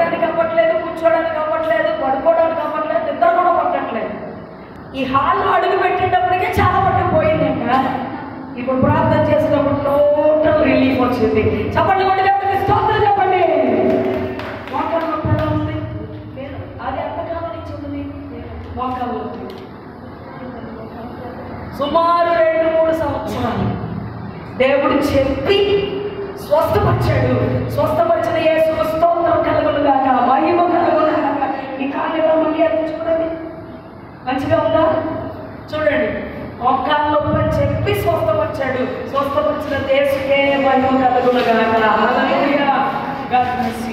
నిలబడడానికి అవ్వట్లేదు కూర్చోడానికి అవ్వట్లేదు పడుకోవడానికి అవ్వట్లేదు నిద్ర కూడా పట్టట్లేదు ఈ హాల్లో అడుగు పెట్టేటప్పటికే చాలా మట్టుకు పోయిందంట ఇప్పుడు ప్రార్థన చేసినప్పుడు టోటల్ రిలీఫ్ వచ్చింది చెప్పండి కొట్టి దేవునికి స్తోత్రం చెప్పండి మోకాలు నొప్పి ఎలా ఉంది లేదు. అది ఎంతకాలం నుంచి ఉంది మోకాలు నొప్పి సుమారు రెండు మూడు సంవత్సరాలు దేవుడు చెప్పి స్వస్థపరిచాడు స్వస్థపరిచిన యేసు స్తోత్రం కలుగును గాక మహిమ కలుగును గాక ఈ కాలు ఎలా మళ్ళీ అది చూడండి మంచిగా ఉందా చూడండి ఒక్కళ్ళ నొప్పి అని చెప్పి స్వస్థపరిచాడు స్వస్థపరిచిన దేశకే మహిమ కలుగును గాక హల్లెలూయా గాడ్ బ్లెస్